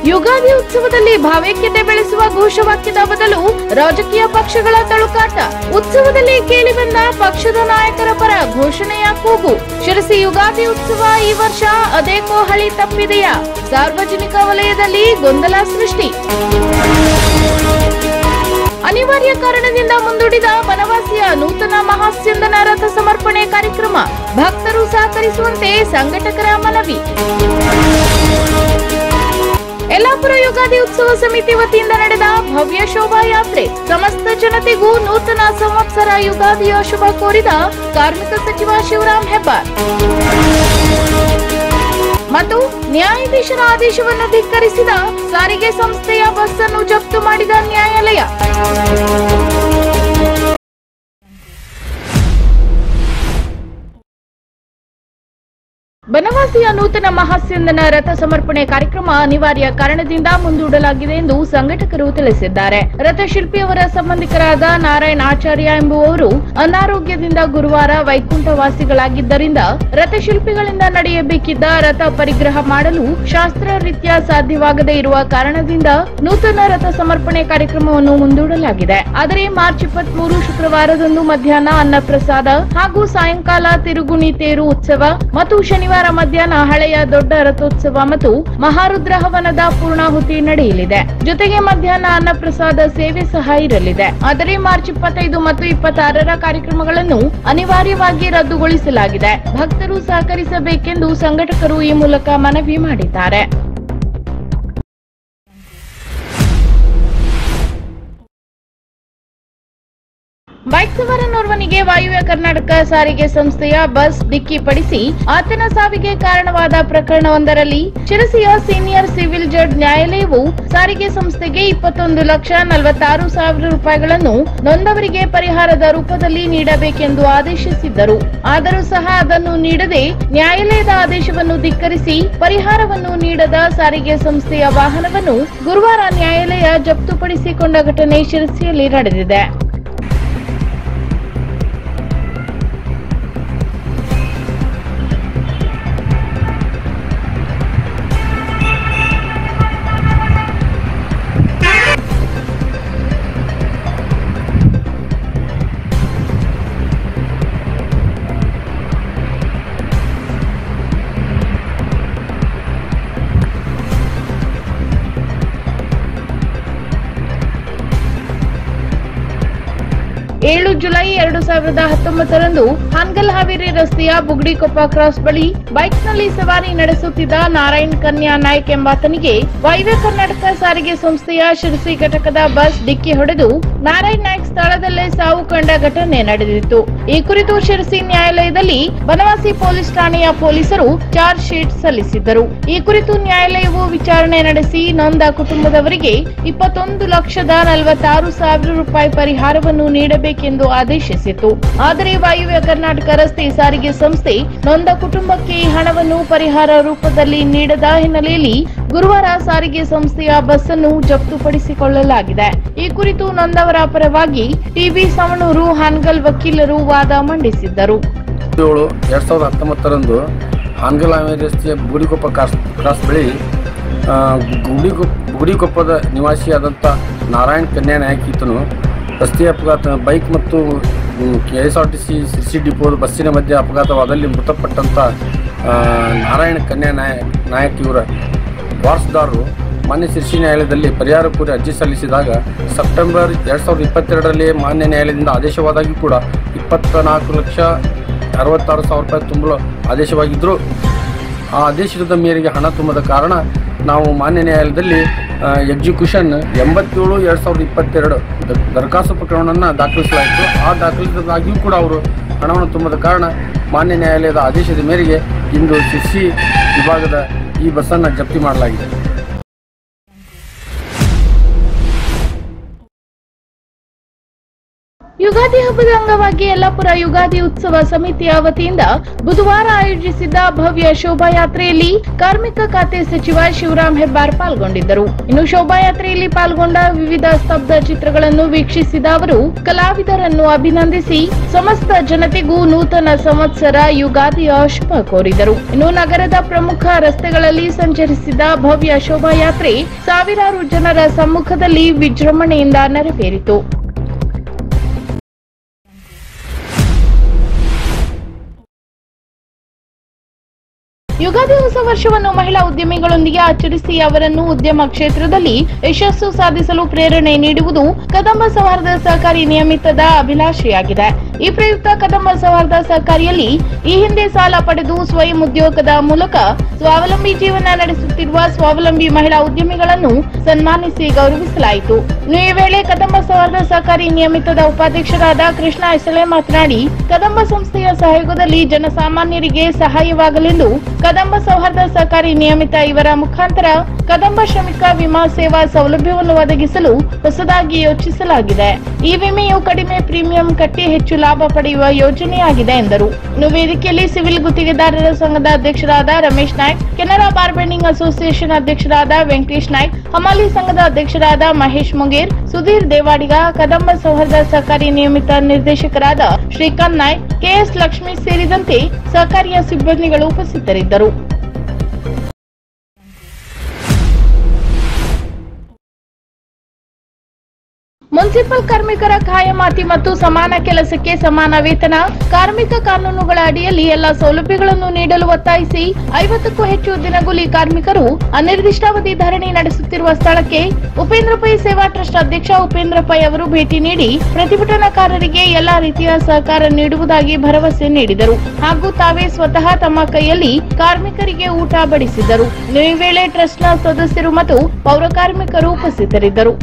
ಯುಗಾದಿ ಉತ್ಸವದಲ್ಲಿ ಭಾವೈಕ್ಯತೆ ಬೆಳೆಸುವ ಘೋಷವಾಕ್ಯದ ಬದಲು ರಾಜಕೀಯ ಪಕ್ಷಗಳ ತಳುಕಾಟ ಉತ್ಸವದಲ್ಲಿ ಕೇಳಿಬಂದ ಪಕ್ಷದ ನಾಯಕರ ಪರ ಘೋಷಣೆಯ ಕೂಗು ಶಿರಸಿ ಯುಗಾದಿ ಉತ್ಸವ ಈ ವರ್ಷ ಅದೇಕೋ ಹಳಿ ತಪ್ಪಿದೆಯಾ ಸಾರ್ವಜನಿಕ ವಲಯದಲ್ಲಿ ಗೊಂದಲ ಸೃಷ್ಟಿ ಅನಿವಾರ್ಯ ಕಾರಣದಿಂದ ಮುಂದೂಡಿದ ಬನವಾಸಿಯ ನೂತನ ಮಹಾಸ್ಯಂದನ ರಥ ಸಮರ್ಪಣೆ ಕಾರ್ಯಕ್ರಮ ಭಕ್ತರು ಸಹಕರಿಸುವಂತೆ ಸಂಘಟಕರ ಮನವಿ ಯಲ್ಲಾಪುರ ಯುಗಾದಿ ಉತ್ಸವ ಸಮಿತಿ ವತಿಯಿಂದ ನಡೆದ ಭವ್ಯ ಶೋಭಾಯಾತ್ರೆ ಸಮಸ್ತ ಜನತೆಗೂ ನೂತನ ಸಂವತ್ಸರ ಯುಗಾದಿಯ ಶುಭ ಕೋರಿದ ಕಾರ್ಮಿಕ ಸಚಿವ ಶಿವರಾಂ ಹೆಬ್ಬಾರ್ ಮತ್ತು ನ್ಯಾಯಾಧೀಶರ ಆದೇಶವನ್ನು ಧಿಕ್ಕರಿಸಿದ ಸಾರಿಗೆ ಸಂಸ್ಥೆಯ ಬಸ್ ಅನ್ನು ಜಪ್ತು ಮಾಡಿದ ನ್ಯಾಯಾಲಯ ಬನವಾಸಿಯ ನೂತನ ಮಹಾಸ್ಯಂದನ ರಥ ಸಮರ್ಪಣೆ ಕಾರ್ಯಕ್ರಮ ಅನಿವಾರ್ಯ ಕಾರಣದಿಂದ ಮುಂದೂಡಲಾಗಿದೆ ಎಂದು ಸಂಘಟಕರು ತಿಳಿಸಿದ್ದಾರೆ ರಥಶಿಲ್ಪಿಯವರ ಸಂಬಂಧಿಕರಾದ ನಾರಾಯಣ್ ಆಚಾರ್ಯ ಎಂಬುವವರು ಅನಾರೋಗ್ಯದಿಂದ ಗುರುವಾರ ವೈಕುಂಠವಾಸಿಗಳಾಗಿದ್ದರಿಂದ ರಥಶಿಲ್ಪಿಗಳಿಂದ ನಡೆಯಬೇಕಿದ್ದ ರಥ ಪರಿಗ್ರಹ ಮಾಡಲು ಶಾಸ್ತ್ರರೀತ್ಯ ಸಾಧ್ಯವಾಗದೇ ಇರುವ ಕಾರಣದಿಂದ ನೂತನ ರಥ ಸಮರ್ಪಣೆ ಕಾರ್ಯಕ್ರಮವನ್ನು ಮುಂದೂಡಲಾಗಿದೆ ಆದರೆ ಮಾರ್ಚ್ ಇಪ್ಪತ್ಮೂರು ಶುಕ್ರವಾರದಂದು ಮಧ್ಯಾಹ್ನ ಅನ್ನಪ್ರಸಾದ ಹಾಗೂ ಸಾಯಂಕಾಲ ತಿರುಗುಣಿ ತೇರು ಉತ್ಸವ ಮತ್ತು ಶನಿವಾರ ಮಧ್ಯಾಹ್ನ ಹಳೆಯ ದೊಡ್ಡ ರಥೋತ್ಸವ ಮತ್ತು ಮಹಾರುದ್ರ ಹವನದ ಪೂರ್ಣಾಹುತಿ ನಡೆಯಲಿದೆ ಜೊತೆಗೆ ಮಧ್ಯಾಹ್ನ ಅನ್ನಪ್ರಸಾದ ಸೇವೆ ಸಹ ಇರಲಿದೆ ಆದರೆ ಮಾರ್ಚ್ ಇಪ್ಪತ್ತೈದು ಮತ್ತು ಇಪ್ಪತ್ತಾರರ ಕಾರ್ಯಕ್ರಮಗಳನ್ನು ಅನಿವಾರ್ಯವಾಗಿ ರದ್ದುಗೊಳಿಸಲಾಗಿದೆ ಭಕ್ತರು ಸಹಕರಿಸಬೇಕೆಂದು ಸಂಘಟಕರು ಈ ಮೂಲಕ ಮನವಿ ಮಾಡಿದ್ದಾರೆ ಬೈಕ್ ಸವಾರನೋರ್ವನಿಗೆ ವಾಯುವ್ಯ ಕರ್ನಾಟಕ ಸಾರಿಗೆ ಸಂಸ್ಥೆಯ ಬಸ್ ಡಿಕ್ಕಿ ಪಡಿಸಿ ಆತನ ಸಾವಿಗೆ ಕಾರಣವಾದ ಪ್ರಕರಣವೊಂದರಲ್ಲಿ ಶಿರಸಿಯ ಸೀನಿಯರ್ ಸಿವಿಲ್ ಜಡ್ಜ್ ನ್ಯಾಯಾಲಯವು ಸಾರಿಗೆ ಸಂಸ್ಥೆಗೆ ಇಪ್ಪತ್ತೊಂದು ಲಕ್ಷ ನಲವತ್ತಾರು ಸಾವಿರ ರೂಪಾಯಿಗಳನ್ನು ನೊಂದವರಿಗೆ ಪರಿಹಾರದ ರೂಪದಲ್ಲಿ ನೀಡಬೇಕೆಂದು ಆದೇಶಿಸಿದ್ದರು ಆದರೂ ಸಹ ಅದನ್ನು ನೀಡದೆ ನ್ಯಾಯಾಲಯದ ಆದೇಶವನ್ನು ಧಿಕ್ಕರಿಸಿ ಪರಿಹಾರವನ್ನು ನೀಡದ ಸಾರಿಗೆ ಸಂಸ್ಥೆಯ ವಾಹನವನ್ನು ಗುರುವಾರ ನ್ಯಾಯಾಲಯ ಜಪ್ತುಪಡಿಸಿಕೊಂಡ ಘಟನೆ ಶಿರಸಿಯಲ್ಲಿ ನಡೆದಿದೆ ಏಳು ಜುಲೈ ಎರಡು ಸಾವಿರದ ಹತ್ತೊಂಬತ್ತರಂದು ಹಾನ್ಗಲ್ ಹಾವೇರಿ ರಸ್ತೆಯ ಬುಗ್ಡಿಕೊಪ್ಪ ಕ್ರಾಸ್ ಬಳಿ ಬೈಕ್ನಲ್ಲಿ ಸವಾರಿ ನಡೆಸುತ್ತಿದ್ದ ನಾರಾಯಣ್ ಕನ್ಯಾ ನಾಯ್ಕ್ ಎಂಬಾತನಿಗೆ ವಾಯುವ್ಯ ಕರ್ನಾಟಕ ಸಾರಿಗೆ ಸಂಸ್ಥೆಯ ಶಿರಸಿ ಘಟಕದ ಬಸ್ ಡಿಕ್ಕಿ ಹೊಡೆದು ನಾರಾಯಣ್ ನಾಯ್ಕ್ ಸ್ಥಳದಲ್ಲೇ ಸಾವು ಕಂಡ ಘಟನೆ ನಡೆದಿತ್ತು ಈ ಕುರಿತು ಶಿರಸಿ ನ್ಯಾಯಾಲಯದಲ್ಲಿ ಬನವಾಸಿ ಪೊಲೀಸ್ ಠಾಣೆಯ ಪೊಲೀಸರು ಚಾರ್ಜ್ ಶೀಟ್ ಸಲ್ಲಿಸಿದ್ದರು ಈ ಕುರಿತು ನ್ಯಾಯಾಲಯವು ವಿಚಾರಣೆ ನಡೆಸಿ ನೊಂದ ಕುಟುಂಬದವರಿಗೆ ಇಪ್ಪತ್ತೊಂದು ಲಕ್ಷದ ನಲವತ್ತಾರು ಸಾವಿರ ರೂಪಾಯಿ ಪರಿಹಾರವನ್ನು ನೀಡಬೇಕೆಂದು ಆದೇಶಿಸಿತು ಆದರೆ ವಾಯುವ್ಯ ಕರ್ನಾಟಕ ರಸ್ತೆ ಸಾರಿಗೆ ಸಂಸ್ಥೆ ನೊಂದ ಕುಟುಂಬಕ್ಕೆ ಈ ಹಣವನ್ನು ಪರಿಹಾರ ರೂಪದಲ್ಲಿ ನೀಡದ ಹಿನ್ನೆಲೆಯಲ್ಲಿ ಗುರುವಾರ ಸಾರಿಗೆ ಸಂಸ್ಥೆಯ ಬಸ್ ಅನ್ನು ಜಪ್ತುಪಡಿಸಿಕೊಳ್ಳಲಾಗಿದೆ ಈ ಕುರಿತು ನೊಂದವರ ಪರವಾಗಿ ಟಿಬಿ ಸವಣೂರು ಹಾನ್ಗಲ್ ವಕೀಲರು ವಾದ ಮಂಡಿಸಿದ್ದರು ಏಳು ಎರಡು ಸಾವಿರದ ಹತ್ತೊಂಬತ್ತರಂದು ಹಾನಗಲ್ ಹಾವೇರಿ ರಸ್ತೆಯ ಬುಗುಡಿಕೊಪ್ಪ ಕ್ರಾಸ್ ಕ್ರಾಸ್ ಬಳಿ ಆ, ಗುಡಿಕೊಪ್ಪ ಗುಡಿಕೊಪ್ಪದ ನಿವಾಸಿಯಾದಂಥ ನಾರಾಯಣ್ ಕನ್ಯಾ ನಾಯಕ್ ಈತನು ರಸ್ತೆ ಅಪಘಾತ ಬೈಕ್ ಮತ್ತು K S R T C Sirsi ಡಿಪೋದ ಬಸ್ಸಿನ ಮಧ್ಯೆ ಅಪಘಾತವಾದಲ್ಲಿ ಮೃತಪಟ್ಟಂಥ ಆ, ನಾರಾಯಣ ಕನ್ಯಾ ನಾಯಕ್ ನಾಯಕ್ ಇವರ ವಾರಸುದಾರರು ಮಾನ್ಯ ಶಿರ್ಸಿ ನ್ಯಾಯಾಲಯದಲ್ಲಿ ಪರಿಹಾರ ಕೋರಿ ಅರ್ಜಿ ಸಲ್ಲಿಸಿದಾಗ ಸೆಪ್ಟೆಂಬರ್ ಎರಡು ಸಾವಿರದ ಇಪ್ಪತ್ತೆರಡರಲ್ಲಿ ಮಾನ್ಯ ನ್ಯಾಯಾಲಯದಿಂದ ಆದೇಶವಾದಾಗ್ಯೂ ಕೂಡ ಇಪ್ಪತ್ತ ನಾಲ್ಕು ಲಕ್ಷ ಅರವತ್ತಾರು ಸಾವಿರ ರೂಪಾಯಿ ತುಂಬಲು ಆದೇಶವಾಗಿದ್ದರು ಆ ಆದೇಶದ ಮೇರೆಗೆ ಹಣ ತುಂಬದ ಕಾರಣ ನಾವು ಮಾನ್ಯ ನ್ಯಾಯಾಲಯದಲ್ಲಿ ಎಕ್ಸಿಕ್ಯೂಷನ್ ಎಂಬತ್ತೇಳು ಎರಡು ಸಾವಿರದ ಇಪ್ಪತ್ತೆರಡು ದ- ದರಖಾಸ್ತು ಪ್ರಕರಣವನ್ನು ದಾಖಲಿಸಲಾಯಿತು ಆ ದಾಖಲಿಸಿದಾಗಿಯೂ ಕೂಡ ಅವರು ಹಣವನ್ನು ತುಂಬದ ಕಾರಣ ಮಾನ್ಯ ನ್ಯಾಯಾಲಯದ ಆದೇಶದ ಮೇರೆಗೆ ಇಂದು ಶಿರ್ಸಿ ವಿಭಾಗದ ಈ ಬಸ್ಸನ್ನು ಜಪ್ತಿ ಮಾಡಲಾಗಿದೆ ಯುಗಾದಿ ಹಬ್ಬದ ಅಂಗವಾಗಿ ಯಲ್ಲಾಪುರ ಯುಗಾದಿ ಉತ್ಸವ ಸಮಿತಿಯ ವತಿಯಿಂದ ಬುಧವಾರ ಆಯೋಜಿಸಿದ್ದ ಭವ್ಯ ಶೋಭಾಯಾತ್ರೆಯಲ್ಲಿ ಕಾರ್ಮಿಕ ಖಾತೆ ಸಚಿವ ಶಿವರಾಂ ಹೆಬ್ಬಾರ್ ಪಾಲ್ಗೊಂಡಿದ್ದರು ಇನ್ನು ಶೋಭಾಯಾತ್ರೆಯಲ್ಲಿ ಪಾಲ್ಗೊಂಡ ವಿವಿಧ ಸ್ತಬ್ಧ ಚಿತ್ರಗಳನ್ನು ವೀಕ್ಷಿಸಿದ ಅವರು ಕಲಾವಿದರನ್ನು ಅಭಿನಂದಿಸಿ ಸಮಸ್ತ ಜನತೆಗೂ ನೂತನ ಸಂವತ್ಸರ ಯುಗಾದಿಯ ಶುಭ ಕೋರಿದರು ಇನ್ನು ನಗರದ ಪ್ರಮುಖ ರಸ್ತೆಗಳಲ್ಲಿ ಸಂಚರಿಸಿದ ಭವ್ಯ ಶೋಭಾಯಾತ್ರೆ ಸಾವಿರಾರು ಜನರ ಸಮ್ಮುಖದಲ್ಲಿ ವಿಜೃಂಭಣೆಯಿಂದ ನೆರವೇರಿತು ಯುಗಾದಿ ಹೊಸ ವರ್ಷವನ್ನು ಮಹಿಳಾ ಉದ್ಯಮಿಗಳೊಂದಿಗೆ ಆಚರಿಸಿ ಅವರನ್ನು ಉದ್ಯಮ ಕ್ಷೇತ್ರದಲ್ಲಿ ಯಶಸ್ಸು ಸಾಧಿಸಲು ಪ್ರೇರಣೆ ನೀಡುವುದು ಕದಂಬ ಸೌಹಾರ್ದ ಸಹಕಾರಿ ನಿಯಮಿತದ ಅಭಿಲಾಷೆಯಾಗಿದೆ ಈ ಪ್ರಯುಕ್ತ ಕದಂಬ ಸೌಹಾರ್ದ ಸಹಕಾರಿಯಲ್ಲಿ ಈ ಹಿಂದೆ ಸಾಲ ಪಡೆದು ಸ್ವಯಂ ಉದ್ಯೋಗದ ಮೂಲಕ ಸ್ವಾವಲಂಬಿ ಜೀವನ ನಡೆಸುತ್ತಿರುವ ಸ್ವಾವಲಂಬಿ ಮಹಿಳಾ ಉದ್ಯಮಿಗಳನ್ನು ಸನ್ಮಾನಿಸಿ ಗೌರವಿಸಲಾಯಿತು ಇನ್ನು ಈ ವೇಳೆ ಕದಂಬ ಸೌಹಾರ್ದ ಸಹಕಾರಿ ನಿಯಮಿತದ ಉಪಾಧ್ಯಕ್ಷರಾದ ಕೃಷ್ಣ ಹೆಸಳೆ ಮಾತನಾಡಿ ಕದಂಬ ಸಂಸ್ಥೆಯ ಸಹಯೋಗದಲ್ಲಿ ಜನಸಾಮಾನ್ಯರಿಗೆ ಸಹಾಯವಾಗಲೆಂದು ಕದಂಬ ಸೌಹಾರ್ದ ಸಹಕಾರಿ ನಿಯಮಿತ ಇವರ ಮುಖಾಂತರ ಕದಂಬ ಶ್ರಮಿಕ ವಿಮಾ ಸೇವಾ ಸೌಲಭ್ಯವನ್ನು ಒದಗಿಸಲು ಹೊಸದಾಗಿ ಯೋಚಿಸಲಾಗಿದೆ ಈ ವಿಮೆಯು ಕಡಿಮೆ ಪ್ರೀಮಿಯಂ ಕಟ್ಟಿ ಹೆಚ್ಚು ಲಾಭ ಪಡೆಯುವ ಯೋಜನೆಯಾಗಿದೆ ಎಂದರು ಇನ್ನು ವೇದಿಕೆಯಲ್ಲಿ ಸಿವಿಲ್ ಗುತ್ತಿಗೆದಾರರ ಸಂಘದ ಅಧ್ಯಕ್ಷರಾದ Ramesh Naik Canara bar bending association ಅಧ್ಯಕ್ಷರಾದ ವೆಂಕಟೇಶ್ ನಾಯ್ಕ್ ಹಮಾಲಿ ಸಂಘದ ಅಧ್ಯಕ್ಷರಾದ ಮಹೇಶ್ ಮುಗೇರ್ ಸುಧೀರ್ ದೇವಾಡಿಗ ಕದಂಬ ಸೌಹಾರ್ದ ಸಹಕಾರಿ ನಿಯಮಿತ ನಿರ್ದೇಶಕರಾದ ಶ್ರೀಕಾಂತ್ ನಾಯ್ಕ್ ಕೆಎಸ್ ಲಕ್ಷ್ಮೀ ಸೇರಿದಂತೆ ಸಹಕಾರಿಯ ಸಿಬ್ಬಂದಿಗಳು ಉಪಸ್ಥಿತರಿದ್ದರು ಮುನ್ಸಿಪಲ್ ಕಾರ್ಮಿಕರ ಖಾಯಮಾತಿ ಮತ್ತು ಸಮಾನ ಕೆಲಸಕ್ಕೆ ಸಮಾನ ವೇತನ ಕಾರ್ಮಿಕ ಕಾನೂನುಗಳ ಅಡಿಯಲ್ಲಿ ಎಲ್ಲ ಸೌಲಭ್ಯಗಳನ್ನು ನೀಡಲು ಒತ್ತಾಯಿಸಿ ಐವತ್ತಕ್ಕೂ ಹೆಚ್ಚು ದಿನಗೂಲಿ ಕಾರ್ಮಿಕರು ಅನಿರ್ದಿಷ್ಟಾವಧಿ ಧರಣಿ ನಡೆಸುತ್ತಿರುವ ಸ್ಥಳಕ್ಕೆ ಉಪೇಂದ್ರ ಪೈ ಸೇವಾ ಟ್ರಸ್ಟ್ ಅಧ್ಯಕ್ಷ ಉಪೇಂದ್ರ ಪೈ ಅವರು ಭೇಟಿ ನೀಡಿ ಪ್ರತಿಭಟನಾಕಾರರಿಗೆ ಎಲ್ಲಾ ರೀತಿಯ ಸಹಕಾರ ನೀಡುವುದಾಗಿ ಭರವಸೆ ನೀಡಿದರು ಹಾಗೂ ತಾವೇ ಸ್ವತಃ ತಮ್ಮ ಕೈಯಲ್ಲಿ ಕಾರ್ಮಿಕರಿಗೆ ಊಟ ಬಡಿಸಿದರು ಇನ್ನು ಈ ವೇಳೆ ಟ್ರಸ್ಟ್ನ ಸದಸ್ಯರು ಮತ್ತು ಪೌರ ಕಾರ್ಮಿಕರು ಉಪಸ್ಥಿತರಿದ್ದರು